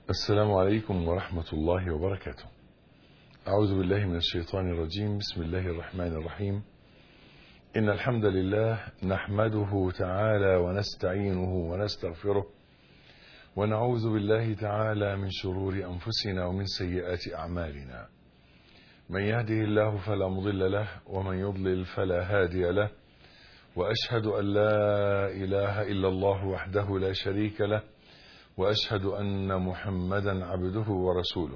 السلام عليكم ورحمة الله وبركاته. أعوذ بالله من الشيطان الرجيم، بسم الله الرحمن الرحيم. إن الحمد لله نحمده تعالى ونستعينه ونستغفره ونعوذ بالله تعالى من شرور أنفسنا ومن سيئات أعمالنا. من يهده الله فلا مضل له ومن يضلل فلا هادي له. وأشهد أن لا إله إلا الله وحده لا شريك له. واشهد ان محمدا عبده ورسوله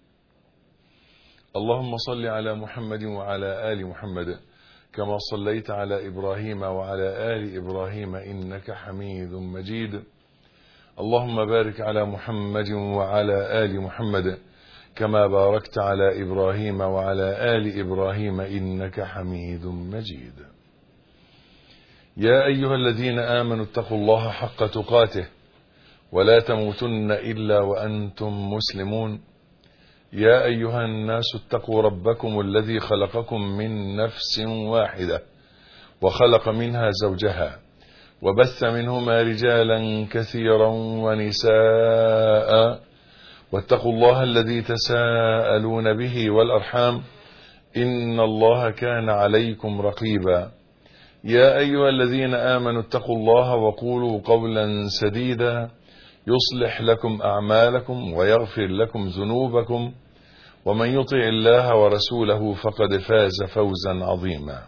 اللهم صل على محمد وعلى ال محمد كما صليت على ابراهيم وعلى ال ابراهيم انك حميد مجيد اللهم بارك على محمد وعلى ال محمد كما باركت على ابراهيم وعلى ال ابراهيم انك حميد مجيد يا ايها الذين امنوا اتقوا الله حق تقاته ولا تموتن الا وانتم مسلمون يا ايها الناس اتقوا ربكم الذي خلقكم من نفس واحده وخلق منها زوجها وبث منهما رجالا كثيرا ونساء واتقوا الله الذي تساءلون به والارحام ان الله كان عليكم رقيبا يا ايها الذين امنوا اتقوا الله وقولوا قولا سديدا يصلح لكم اعمالكم ويغفر لكم ذنوبكم ومن يطع الله ورسوله فقد فاز فوزا عظيما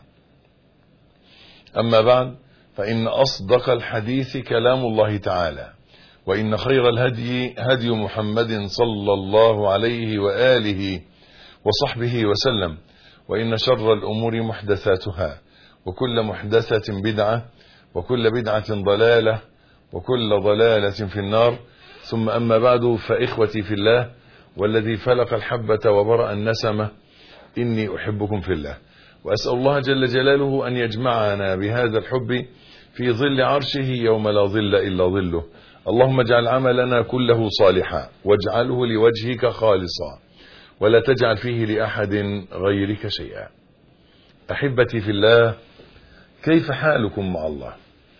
اما بعد فان اصدق الحديث كلام الله تعالى وان خير الهدي هدي محمد صلى الله عليه واله وصحبه وسلم وان شر الامور محدثاتها وكل محدثه بدعه وكل بدعه ضلاله وكل ضلالة في النار ثم أما بعد فإخوتي في الله والذي فلق الحبة وبرأ النسمة إني أحبكم في الله وأسأل الله جل جلاله أن يجمعنا بهذا الحب في ظل عرشه يوم لا ظل إلا ظله اللهم اجعل عملنا كله صالحا واجعله لوجهك خالصا ولا تجعل فيه لأحد غيرك شيئا أحبتي في الله كيف حالكم مع الله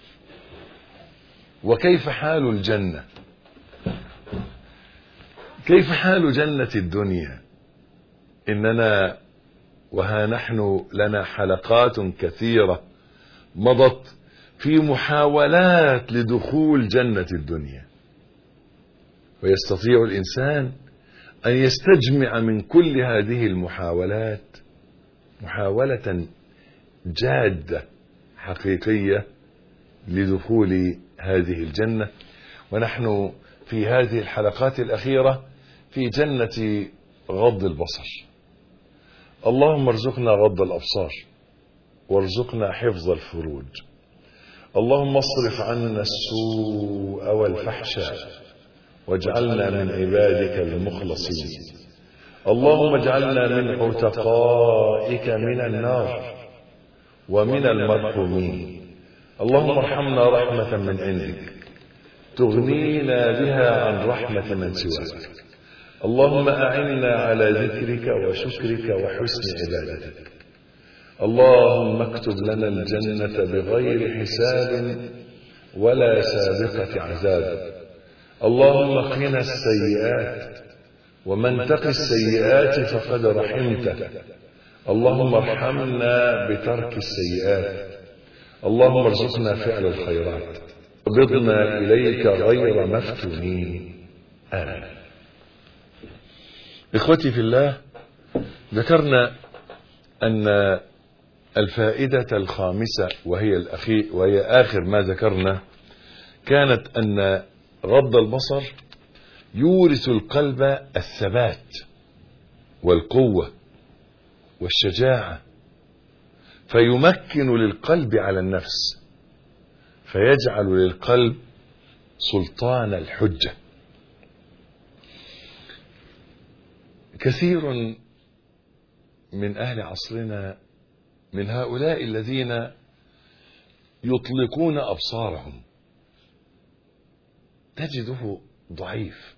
وكيف حال الجنة كيف حال جنة الدنيا إننا وها نحن لنا حلقات كثيرة مضت في محاولات لدخول جنة الدنيا ويستطيع الإنسان أن يستجمع من كل هذه المحاولات محاولة جادة حقيقية لدخول هذه الجنة ونحن في هذه الحلقات الأخيرة في جنة غض البصر اللهم ارزقنا غض الأبصار وارزقنا حفظ الفروج اللهم اصرف عنا السوء والفحشاء واجعلنا من عبادك المخلصين اللهم اجعلنا من عتقائك من النار ومن المرحومين اللهم ارحمنا رحمة من عندك تغنينا بها عن رحمة من سواك اللهم أعنا على ذكرك وشكرك وحسن عبادتك اللهم اكتب لنا الجنة بغير حساب ولا سابقة عذاب اللهم قنا السيئات ومن تق السيئات فقد رحمته اللهم ارحمنا بترك السيئات اللهم ارزقنا فعل الخيرات قبضنا إليك غير مفتونين آمين إخوتي في الله ذكرنا أن الفائدة الخامسة وهي الأخي وهي آخر ما ذكرنا كانت أن غض البصر يورث القلب الثبات والقوة والشجاعة فيمكن للقلب على النفس فيجعل للقلب سلطان الحجة كثير من أهل عصرنا من هؤلاء الذين يطلقون أبصارهم تجده ضعيف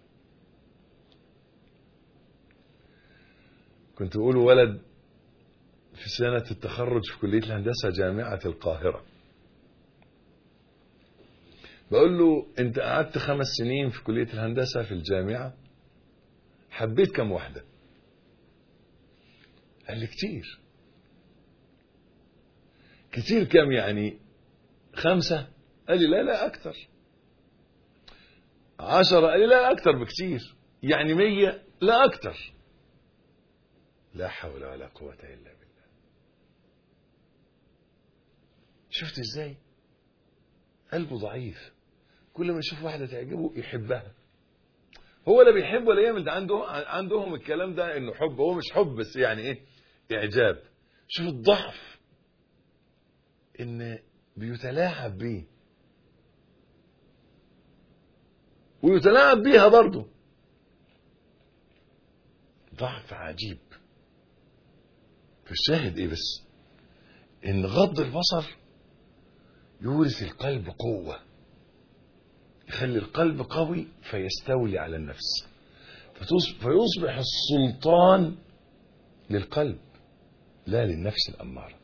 كنت أقول ولد في سنة التخرج في كلية الهندسة جامعة القاهرة بقول له انت قعدت خمس سنين في كلية الهندسة في الجامعة حبيت كم واحدة قال لي كتير كتير كم يعني خمسة قال لي لا لا أكتر عشرة قال لي لا أكتر بكتير يعني مية لا أكتر لا حول ولا قوة إلا بالله شفت إزاي قلبه ضعيف كل ما يشوف واحدة تعجبه يحبها هو لا بيحب ولا يعمل ده عنده عندهم الكلام ده انه حب هو مش حب بس يعني ايه اعجاب شوف الضعف ان بيتلاعب بيه ويتلاعب بيها برضه ضعف عجيب فالشاهد ايه بس ان غض البصر يورث القلب قوة يخلي القلب قوي فيستولي على النفس فيصبح السلطان للقلب لا للنفس الأمارة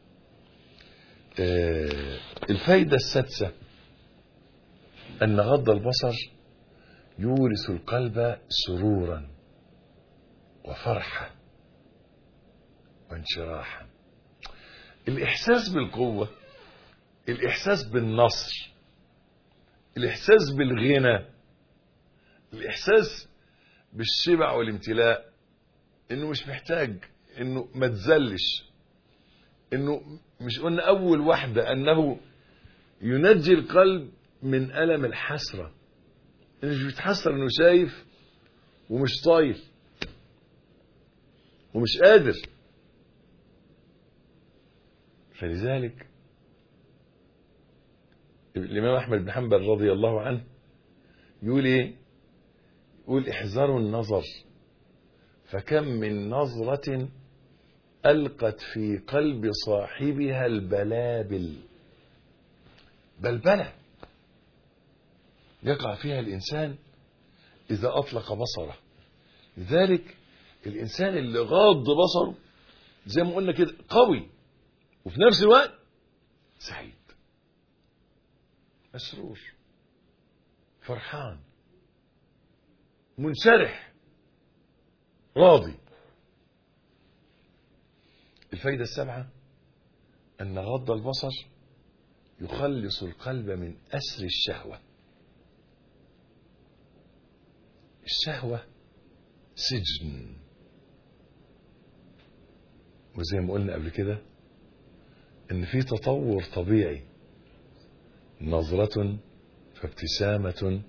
آه الفايدة السادسة أن غض البصر يورث القلب سرورا وفرحة وانشراحا الإحساس بالقوة الإحساس بالنصر الإحساس بالغنى الإحساس بالشبع والامتلاء إنه مش محتاج إنه ما تزلش إنه مش قلنا أول واحدة أنه ينجي القلب من ألم الحسرة إنه مش بيتحسر إنه شايف ومش طايل ومش قادر فلذلك الإمام أحمد بن حنبل رضي الله عنه يقول إيه يقول احذروا النظر فكم من نظرة ألقت في قلب صاحبها البلابل بلبلة يقع فيها الإنسان إذا أطلق بصره لذلك الإنسان اللي غاض بصره زي ما قلنا كده قوي وفي نفس الوقت سعيد مسرور فرحان منشرح راضي الفايدة السابعة أن غض البصر يخلص القلب من أسر الشهوة الشهوة سجن وزي ما قلنا قبل كده ان في تطور طبيعي نظرة فابتسامة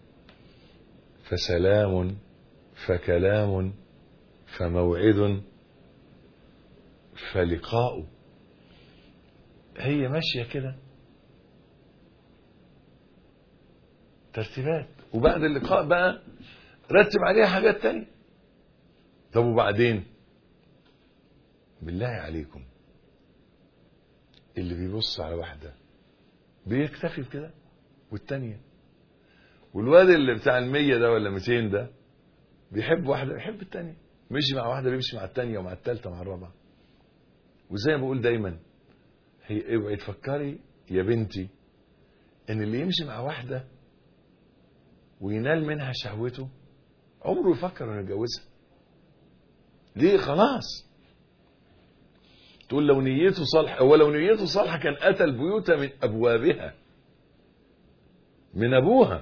فسلام فكلام فموعد فلقاء هي ماشية كده ترتيبات وبعد اللقاء بقى رتب عليها حاجات تانية طب وبعدين بالله عليكم اللي بيبص على واحدة بيكتفي بكده والتانية والواد اللي بتاع المية ده ولا 200 ده بيحب واحدة بيحب التانية مشي مع واحدة بيمشي مع التانية ومع التالتة مع الرابعة وزي ما بقول دايما هي اوعي تفكري يا بنتي ان اللي يمشي مع واحدة وينال منها شهوته عمره يفكر انه يتجوزها ليه خلاص تقول لو نيته صالحة ولو نيته صالحة كان أتى البيوت من أبوابها من أبوها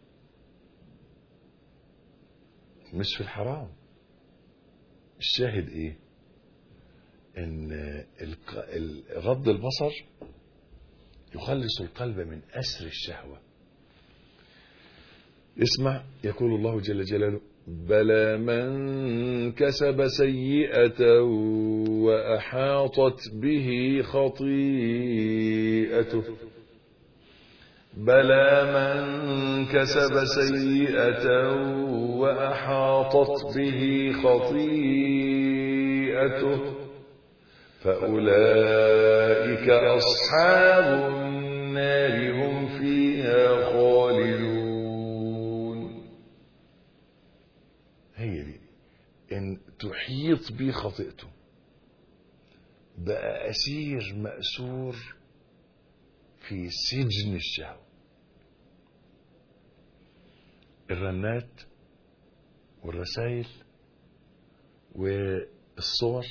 مش في الحرام الشاهد إيه إن غض البصر يخلص القلب من أسر الشهوة اسمع يقول الله جل جلاله بلى من كسب سيئة وأحاطت به خطيئته بلى من كسب سيئة وأحاطت به خطيئته فأولئك أصحاب النار هم فيها خالدون هي دي إن تحيط بي خطيئته بقى أسير مأسور في سجن الشهوة الرنات والرسائل والصور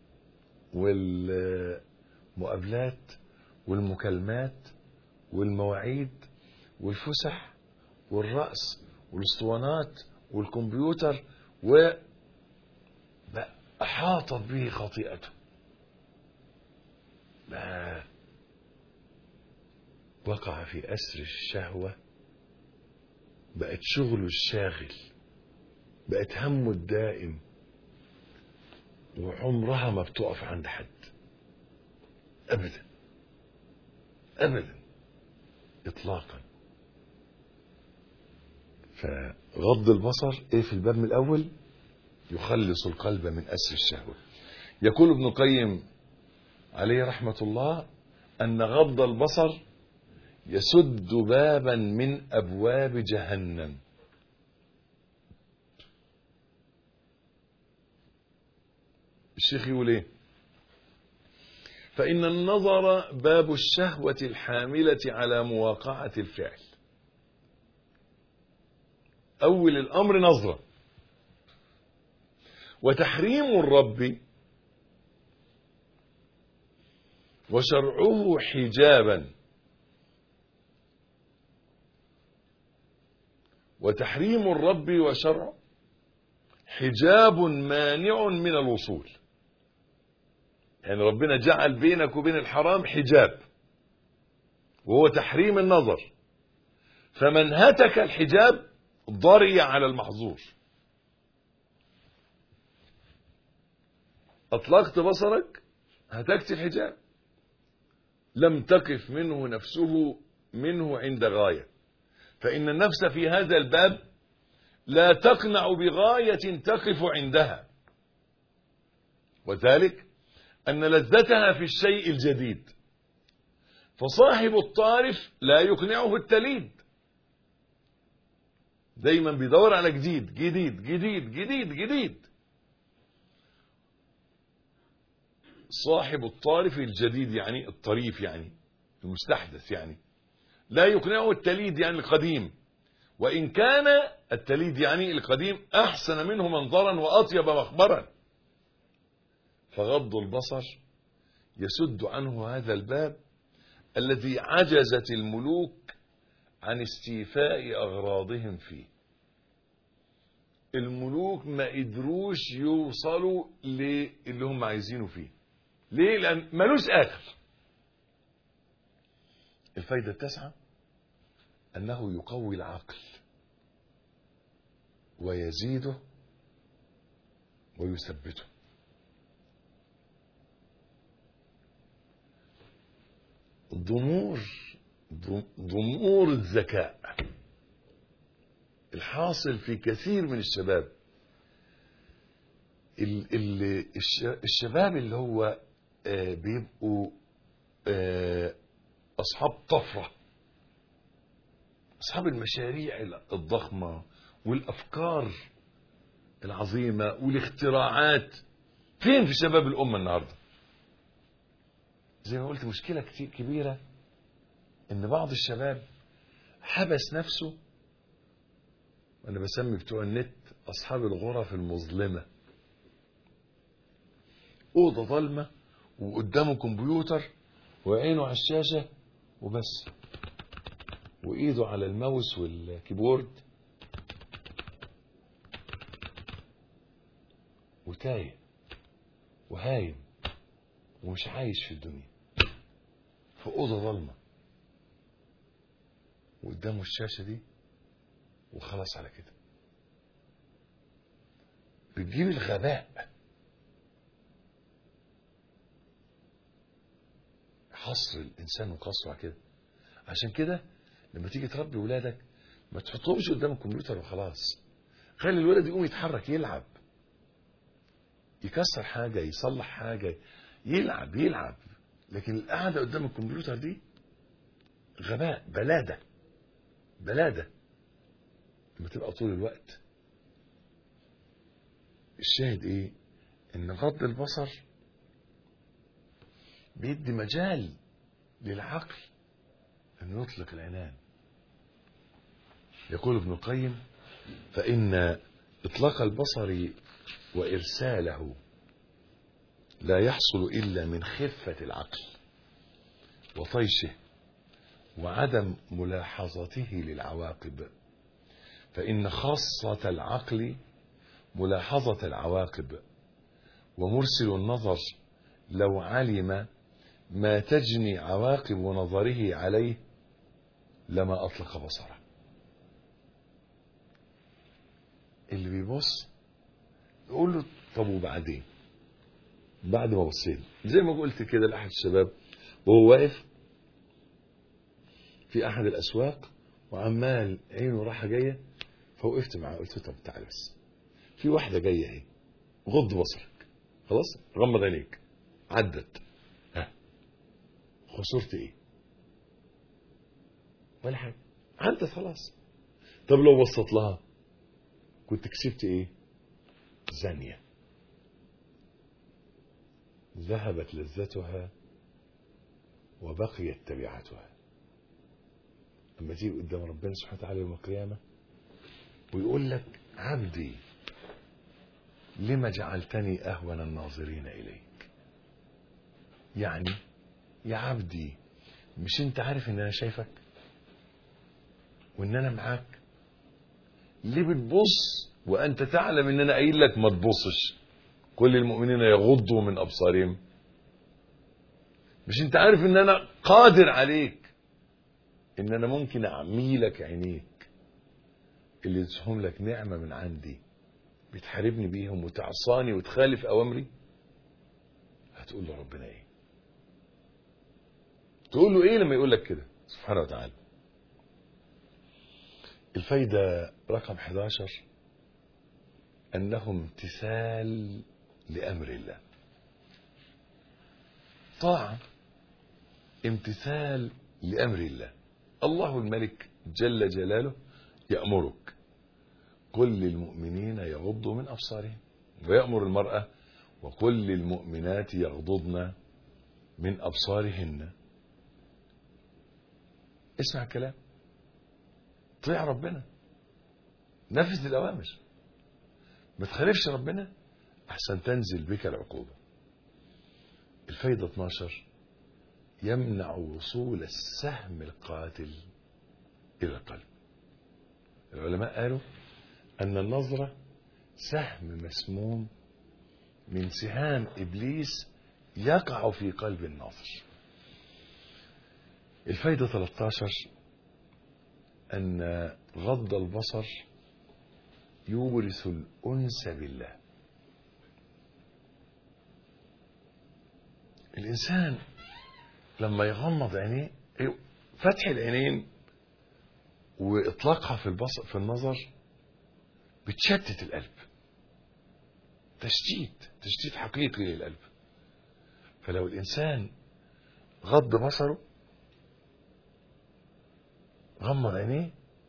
والمقابلات والمكالمات والمواعيد والفسح والرأس والاسطوانات والكمبيوتر و أحاطت به خطيئته ما وقع في أسر الشهوة بقت شغله الشاغل بقت همه الدائم وعمرها ما بتقف عند حد أبدا أبدا إطلاقا فغض البصر إيه في الباب من الأول يخلص القلب من أسر الشهوة يقول ابن القيم عليه رحمة الله أن غض البصر يسد بابا من أبواب جهنم الشيخ يقول ايه فإن النظر باب الشهوة الحاملة على مواقعة الفعل أول الأمر نظرة وتحريم الرب وشرعه حجابا وتحريم الرب وشرعه حجاب مانع من الوصول يعني ربنا جعل بينك وبين الحرام حجاب وهو تحريم النظر فمن هتك الحجاب ضري على المحظور أطلقت بصرك هتكت الحجاب لم تقف منه نفسه منه عند غاية فإن النفس في هذا الباب لا تقنع بغاية تقف عندها وذلك أن لذتها في الشيء الجديد فصاحب الطارف لا يقنعه التليد دايما بيدور على جديد جديد جديد جديد جديد صاحب الطارف الجديد يعني الطريف يعني المستحدث يعني لا يقنعه التليد يعني القديم وإن كان التليد يعني القديم أحسن منه منظرا وأطيب مخبرا فغض البصر يسد عنه هذا الباب الذي عجزت الملوك عن استيفاء أغراضهم فيه الملوك ما قدروش يوصلوا للي هم عايزينه فيه ليه لأن ملوش آخر الفايدة التاسعة أنه يقوي العقل ويزيده ويثبته ضمور ضمور الذكاء الحاصل في كثير من الشباب اللي الشباب اللي هو بيبقوا أصحاب طفرة أصحاب المشاريع الضخمة والأفكار العظيمة والاختراعات فين في شباب الأمة النهاردة زي ما قلت مشكلة كتير كبيرة إن بعض الشباب حبس نفسه وأنا بسمي بتوع النت أصحاب الغرف المظلمة أوضة ظلمة وقدامه كمبيوتر وعينه على الشاشة وبس وإيده على الماوس والكيبورد وتايه وهايم ومش عايش في الدنيا في أوضة ظلمة وقدامه الشاشة دي وخلاص على كده بتجيب الغباء حصر الإنسان وقصره على كده عشان كده لما تيجي تربي ولادك ما تحطهمش قدام الكمبيوتر وخلاص خلي الولد يقوم يتحرك يلعب يكسر حاجة يصلح حاجة يلعب يلعب لكن القعدة قدام الكمبيوتر دي غباء بلادة بلادة لما تبقى طول الوقت الشاهد ايه ان غض البصر بيدي مجال للعقل انه يطلق العنان يقول ابن القيم فإن إطلاق البصر وإرساله لا يحصل إلا من خفة العقل وطيشه وعدم ملاحظته للعواقب فإن خاصة العقل ملاحظة العواقب ومرسل النظر لو علم ما تجني عواقب نظره عليه لما أطلق بصره اللي بيبص يقول له طب وبعدين بعد ما بصيت زي ما قلت كده لأحد الشباب وهو واقف في أحد الأسواق وعمال عينه رايحة جاية فوقفت معاه قلت له طب تعالى بس في واحدة جاية اهي غض بصرك خلاص غمض عينيك عدت ها خسرت ايه ولا حاجة عدت خلاص طب لو بصت لها كنت كسبت ايه زانية ذهبت لذتها وبقيت تبعتها اما تيجي قدام ربنا سبحانه وتعالى يوم القيامة ويقول لك عبدي لما جعلتني أهون الناظرين إليك يعني يا عبدي مش انت عارف ان انا شايفك وان انا معاك ليه بتبص وانت تعلم ان انا قايل لك ما تبصش كل المؤمنين يغضوا من ابصارهم مش انت عارف ان انا قادر عليك ان انا ممكن اعمي لك عينيك اللي اديتهم لك نعمه من عندي بتحاربني بيهم وتعصاني وتخالف اوامري هتقول له ربنا ايه تقول له ايه لما يقول لك كده سبحانه وتعالى الفايدة رقم 11 أنه امتثال لأمر الله طاعة امتثال لأمر الله الله الملك جل جلاله يأمرك كل للمؤمنين يغضوا من أبصارهم ويأمر المرأة وكل المؤمنات يغضضن من أبصارهن اسمع الكلام طيع ربنا نفذ الأوامر ما تخالفش ربنا أحسن تنزل بك العقوبة الفايدة 12 يمنع وصول السهم القاتل إلى القلب العلماء قالوا أن النظرة سهم مسموم من سهام إبليس يقع في قلب الناظر الفايدة 13 أن غض البصر يورث الأنس بالله الإنسان لما يغمض عينيه فتح العينين وإطلاقها في البصر في النظر بتشتت القلب تشتيت تشتيت حقيقي للقلب فلو الإنسان غض بصره غمض عينيه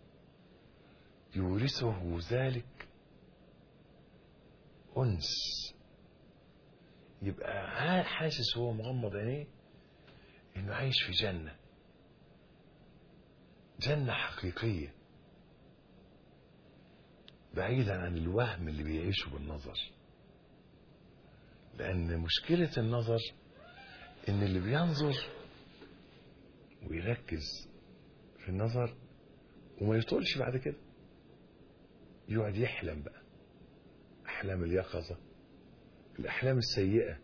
يورثه ذلك أنس يبقى حاسس وهو مغمض عينيه إنه عايش في جنة جنة حقيقية بعيدا عن الوهم اللي بيعيشه بالنظر لأن مشكلة النظر إن اللي بينظر ويركز في النظر وما يطولش بعد كده يقعد يحلم بقى أحلام اليقظة الأحلام السيئة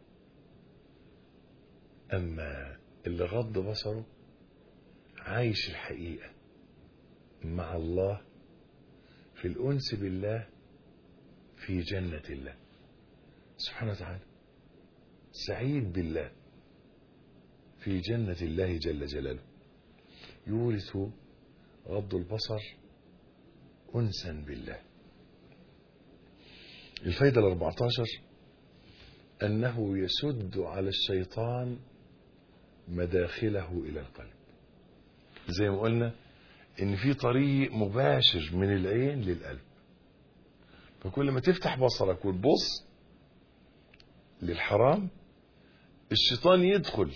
أما اللي غض بصره عايش الحقيقة مع الله في الأنس بالله في جنة الله سبحانه وتعالى سعيد بالله في جنة الله جل جلاله يورث غض البصر أنسا بالله الفايدة الأربعتاشر أنه يسد على الشيطان مداخله إلى القلب زي ما قلنا إن في طريق مباشر من العين للقلب فكل ما تفتح بصرك وتبص للحرام الشيطان يدخل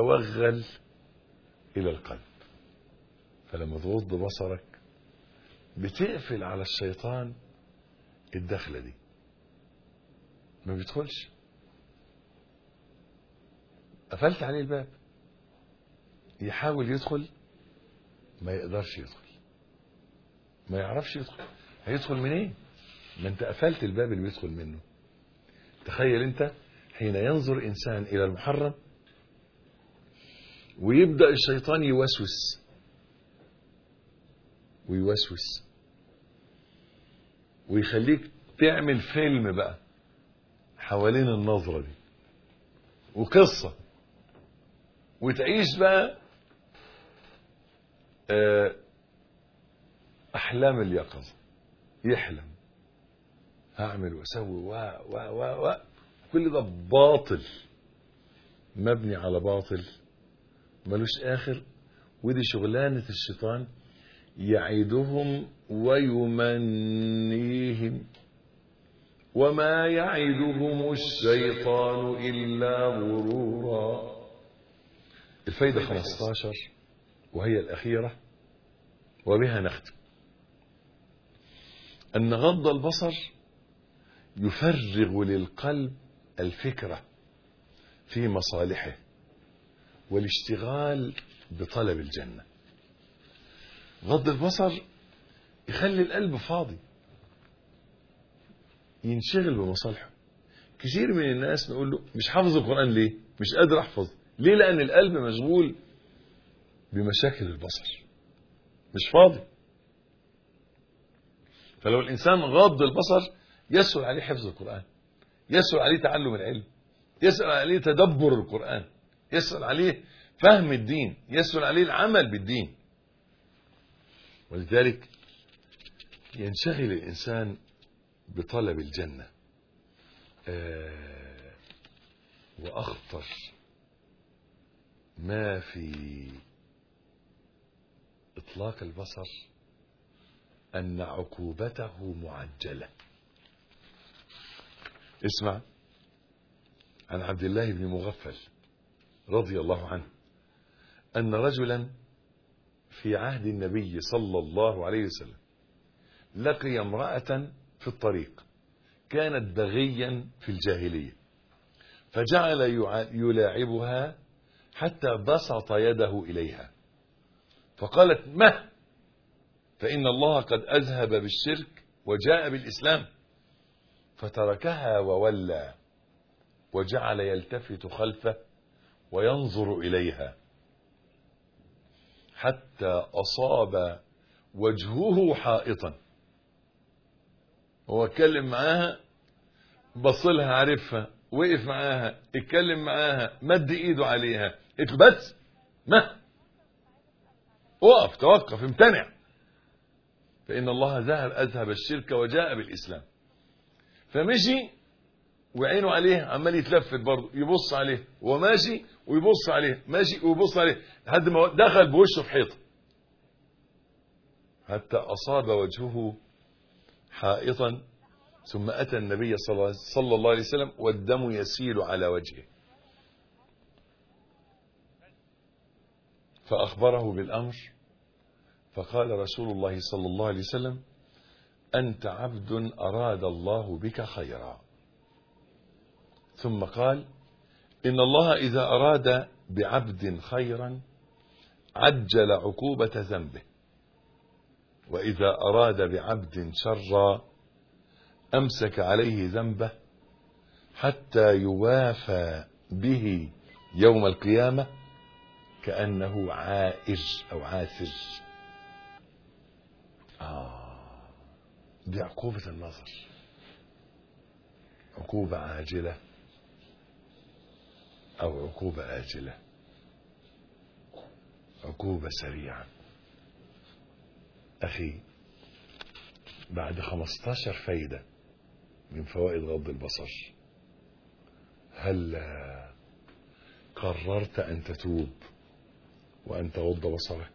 فيتوغل إلى القلب فلما تغض بصرك بتقفل على الشيطان الدخلة دي ما بيدخلش قفلت عليه الباب يحاول يدخل ما يقدرش يدخل ما يعرفش يدخل هيدخل منين ما انت قفلت الباب اللي بيدخل منه تخيل انت حين ينظر انسان الى المحرم ويبدا الشيطان يوسوس ويوسوس ويخليك تعمل فيلم بقى حوالين النظرة دي وقصة وتعيش بقى آه، أحلام اليقظة يحلم هعمل واسوي و و و و كل ده باطل مبني على باطل ملوش آخر ودي شغلانة الشيطان يعدهم ويمنيهم وما يعدهم الشيطان إلا غرورا الفايدة 15 وهي الأخيرة وبها نختم أن غض البصر يفرغ للقلب الفكرة في مصالحه والاشتغال بطلب الجنة غض البصر يخلي القلب فاضي ينشغل بمصالحه كثير من الناس نقول له مش حافظ القرآن ليه مش قادر احفظ ليه لأن القلب مشغول بمشاكل البصر مش فاضي فلو الإنسان غض البصر يسهل عليه حفظ القرآن يسهل عليه تعلم العلم يسهل عليه تدبر القرآن يسهل عليه فهم الدين يسهل عليه العمل بالدين ولذلك ينشغل الإنسان بطلب الجنة آه وأخطر ما في إطلاق البصر أن عقوبته معجلة اسمع عن عبد الله بن مغفل رضي الله عنه أن رجلا في عهد النبي صلى الله عليه وسلم لقي امرأة في الطريق كانت بغيا في الجاهلية فجعل يلاعبها حتى بسط يده إليها فقالت مه فإن الله قد أذهب بالشرك وجاء بالإسلام فتركها وولى وجعل يلتفت خلفه وينظر إليها حتى أصاب وجهه حائطا هو اتكلم معاها بصلها عارفها وقف معاها اتكلم معاها مد ايده عليها بس ما وقف توقف امتنع فإن الله ذهب أذهب الشرك وجاء بالإسلام فمشي وعينه عليه عمال يتلفت برضه يبص عليه وماشي ويبص عليه ماشي ويبص عليه لحد ما دخل بوشه في حيطه حتى أصاب وجهه حائطا ثم أتى النبي صلى الله عليه وسلم والدم يسيل على وجهه فأخبره بالأمر فقال رسول الله صلى الله عليه وسلم أنت عبد أراد الله بك خيرا ثم قال إن الله إذا أراد بعبد خيرا عجل عقوبة ذنبه وإذا أراد بعبد شرا أمسك عليه ذنبه حتى يوافى به يوم القيامة كأنه عائج أو عاثر آه دي عقوبة النظر عقوبة عاجلة أو عقوبة آجلة عقوبة سريعة أخي بعد 15 فايدة من فوائد غض البصر هل قررت أن تتوب وأن تغض بصرك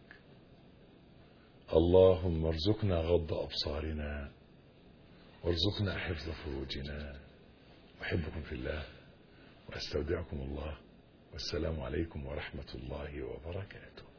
اللهم ارزقنا غض أبصارنا وارزقنا حفظ فروجنا أحبكم في الله وأستودعكم الله والسلام عليكم ورحمة الله وبركاته